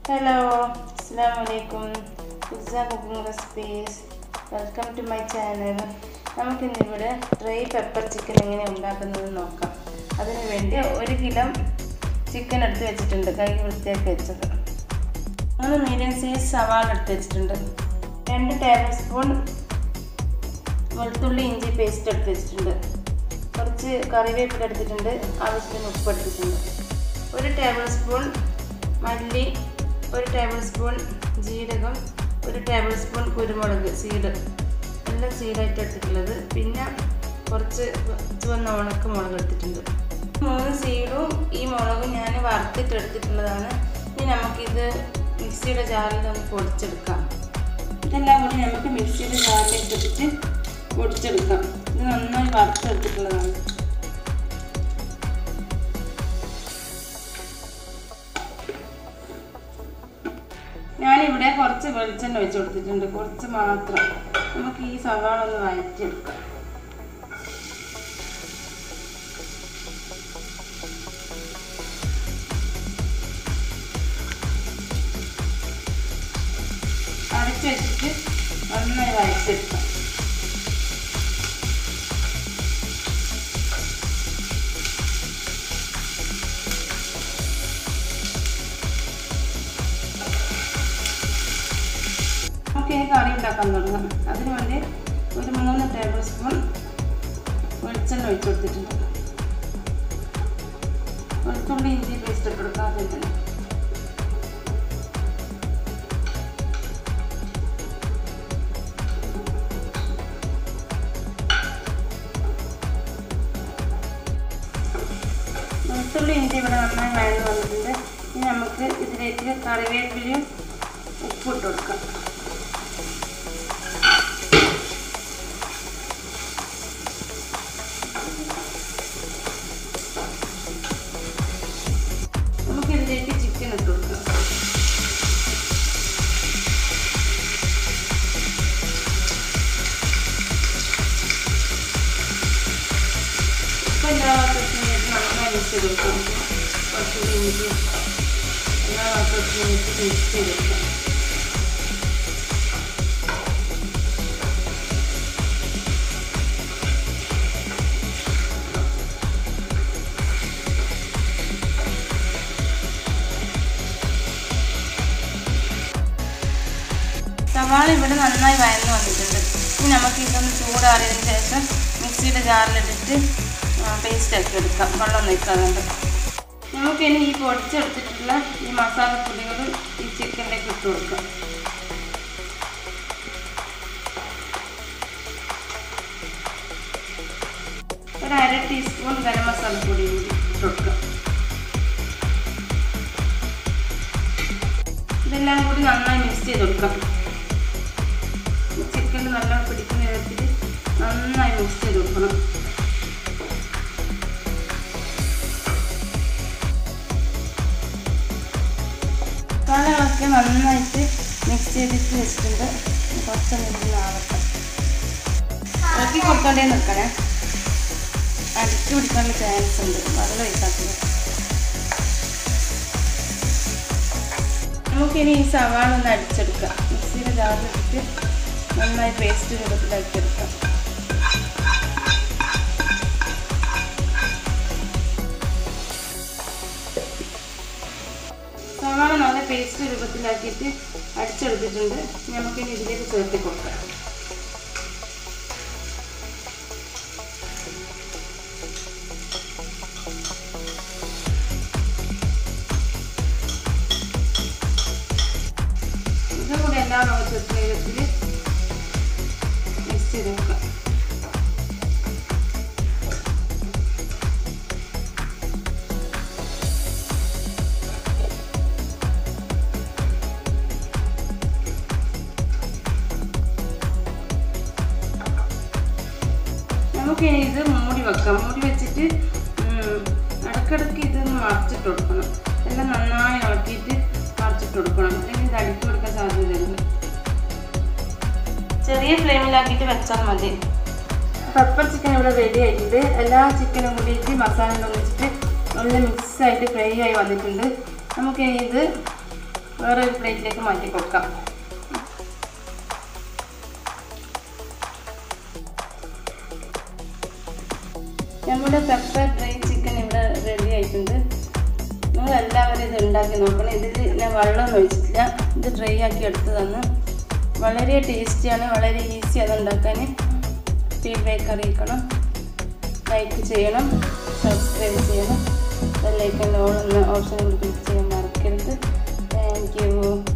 hello അസ്സാം വലൈക്കും pizza cooking recipes welcome to my channel നമുക്കിന്നിവിടെ ഡ്രൈ പെപ്പർ ചിക്കൻ എങ്ങനെ ഉണ്ടാക്കുന്നത് നോക്കാം അതിനു വേണ്ടി ഒരു കിലോ ചിക്കൻ എടുത്ത് വെച്ചിട്ടുണ്ട് കൈ വൃത്തിയാക്കി വെച്ചത് മൂന്ന് മീഡിയം സൈസ് സവാള എടുത്ത് വെച്ചിട്ടുണ്ട് രണ്ട് ടേബിൾ സ്പൂൺ വെളുത്തുള്ളി ഇഞ്ചി പേസ്റ്റ് എടുത്ത് വെച്ചിട്ടുണ്ട് കുറച്ച് കറിവേപ്പില എടുത്തിട്ടുണ്ട് ആവശ്യത്തിന് ഉപ്പ് എടുത്തിട്ടുണ്ട് ഒരു ടേബിൾ സ്പൂൺ മല്ലി ഒരു ടേബിൾ സ്പൂൺ ജീരകം ഒരു ടേബിൾ സ്പൂൺ കുരുമുളക് സീഡ് എല്ലാം സീഡായിട്ട് എടുത്തിട്ടുള്ളത് പിന്നെ കുറച്ച് ചുവന്ന ഉണക്ക മുളക് എടുത്തിട്ടുണ്ട് മൂന്ന് സീഡും ഈ മുളകും ഞാൻ വറുത്തിട്ട് എടുത്തിട്ടുള്ളതാണ് ഇനി നമുക്കിത് മിക്സിയുടെ ജാറിൽ ഒന്ന് പൊടിച്ചെടുക്കാം ഇതെല്ലാം കൂടി നമുക്ക് മിക്സിയുടെ ജാറിലേക്ക് ഇട്ടിട്ട് പൊടിച്ചെടുക്കാം ഇത് നന്നായി വറുത്തെടുത്തിട്ടുള്ളതാണ് ഞാനിവിടെ കുറച്ച് വെളിച്ചെണ്ണ വെച്ച് കൊടുത്തിട്ടുണ്ട് കുറച്ച് മാത്രം നമുക്ക് ഈ സവാള ഒന്ന് വഴറ്റിയെടുക്കാം അടച്ചു വെച്ചിട്ട് നന്നായി വഴറ്റിയെടുക്കാം നമുക്ക് ഈ കറി ഉണ്ടാക്കാൻ തുടങ്ങാം അതിന് വേണ്ടി ഒരു മൂന്ന് ടേബിൾ സ്പൂൺ വെളിച്ചെണ്ണ ഒഴിച്ചു കൊടുത്തിട്ടുണ്ട് വെളുത്തുള്ളി ഇഞ്ചി പേസ്റ്റ് ഇട്ട് കൊടുക്കാം അതിൽ തന്നെ വെളുത്തുള്ളി ഇഞ്ചി ഇവിടെ നന്നായി വഴന്ന് വന്നിട്ടുണ്ട് ഇനി നമുക്ക് ഇതിലേക്ക് കറിവേപ്പിലയും ഉപ്പിട്ട് കൊടുക്കാം നമുക്ക് ഇതിലേക്ക് ചിക്കൻ ഇട്ട് കൊടുക്കാം ഇപ്പം എല്ലാ പ്രശ്നമായിട്ട് നന്നായി മിക്സ് ചെയ്ത് കൊടുക്കാം കുറച്ചുകൂടി ഇഞ്ചി എല്ലാ പ്രശ്നമായിട്ട് മിക്സ് ചെയ്ത് കൊടുക്കാം സവാള ഇവിടെ നന്നായി വയന്ന് വന്നിട്ടുണ്ട് ഇനി നമുക്ക് ഇതൊന്ന് ചൂടാറിയതിന് ശേഷം മിക്സിയുടെ ജാറിലിട്ടിട്ട് പേസ്റ്റ് ആക്കി എടുക്കാം വെള്ളം നിൽക്കാറുണ്ട് നമുക്കിനി ഈ പൊടിച്ചെടുത്തിട്ടുള്ള ഈ മസാലപ്പൊടികൾ ഈ ചിക്കനിലേക്ക് ഇട്ട് കൊടുക്കാം ഒരു അര ടീസ്പൂൺ ഗരം മസാലപ്പൊടി കൂടി ഇട്ട് കൊടുക്കാം ഇതെല്ലാം കൂടി നന്നായി മിക്സ് ചെയ്ത് കൊടുക്കാം ചിക്കനിൽ നല്ലോണം പിടിക്കുന്ന വിധത്തിൽ നന്നായി മിക്സ് ചെയ്ത് കൊടുക്കണം മസാലകളൊക്കെ നന്നായിട്ട് മിക്സ് ചെയ്തിട്ട് വെച്ചിട്ടുണ്ട് കുറച്ച് നിന്ന് ആവട്ടെ ഇറക്കി കൊടുത്തോണ്ടേ നിൽക്കണേ അടിച്ചു പിടിക്കാനുള്ള ചാൻസ് ഉണ്ട് വെള്ളം ഒഴിക്കാത്തത് നമുക്കിനി ഈ സവാള ഒന്ന് അടിച്ചെടുക്കാം മിക്സിയുടെ ജാറിലിട്ടിട്ട് നന്നായി പേസ്റ്റ് രൂപത്തിലാക്കി എടുക്കാം സവാള നല്ല പേസ്റ്റ് രൂപത്തിലാക്കിയിട്ട് അടിച്ചെടുത്തിട്ടുണ്ട് നമുക്കിനി ഇതിലേക്ക് ചേർത്തി കൊടുക്കാം ഇതും കൂടി എല്ലാ ഭാഗത്തും വിധത്തിൽ മിക്സ് ചെയ്ത് വെക്കാം നമുക്ക് ഇനി ഇത് മൂടി വെക്കാം മൂടി വെച്ചിട്ട് ഇടയ്ക്കിടയ്ക്ക് ഇതൊന്ന് മറച്ചിട്ട് കൊടുക്കണം എല്ലാം നന്നായി ഇളക്കിയിട്ട് മറച്ചിട്ട് കൊടുക്കണം അല്ലെങ്കിൽ ഇത് അടുക്കി കൊടുക്കാൻ സാധ്യതയുണ്ട് ചെറിയ ഫ്ലെയിമിലാക്കിയിട്ട് വെച്ചാൽ മതി പെപ്പർ ചിക്കൻ ഇവിടെ റെഡി ആയിട്ടുണ്ട് എല്ലാ ചിക്കനും കൂടിയിട്ട് മസാല ഒന്നിച്ചിട്ട് നല്ല മിക്സ് ആയിട്ട് ഫ്രൈ ആയി വന്നിട്ടുണ്ട് നമുക്ക് ഇത് വേറൊരു പ്ലേറ്റിലേക്ക് മാറ്റി കൊടുക്കാം നമ്മുടെ പെപ്പർ ഡ്രൈ ചിക്കൻ ഇവിടെ റെഡി ആയിട്ടുണ്ട് നിങ്ങൾ എല്ലാവരും ഇത് ഉണ്ടാക്കി നോക്കണം ഇതിൽ ഞാൻ വെള്ളമൊന്നും ഒഴിച്ചിട്ടില്ല ഇത് ഡ്രൈ ആക്കി എടുത്തതാണ് വളരെ ടേസ്റ്റിയാണ് വളരെ ഈസിയാണ് ഉണ്ടാക്കാൻ ഫീഡ്ബാക്ക് അറിയിക്കണം ലൈക്ക് ചെയ്യണം സബ്സ്ക്രൈബ് ചെയ്യണം ബെല്ലൈക്കൻ ഓൾ എന്ന ഓപ്ഷൻ ക്ലിക്ക് ചെയ്യാൻ മറക്കരുത് താങ്ക് യു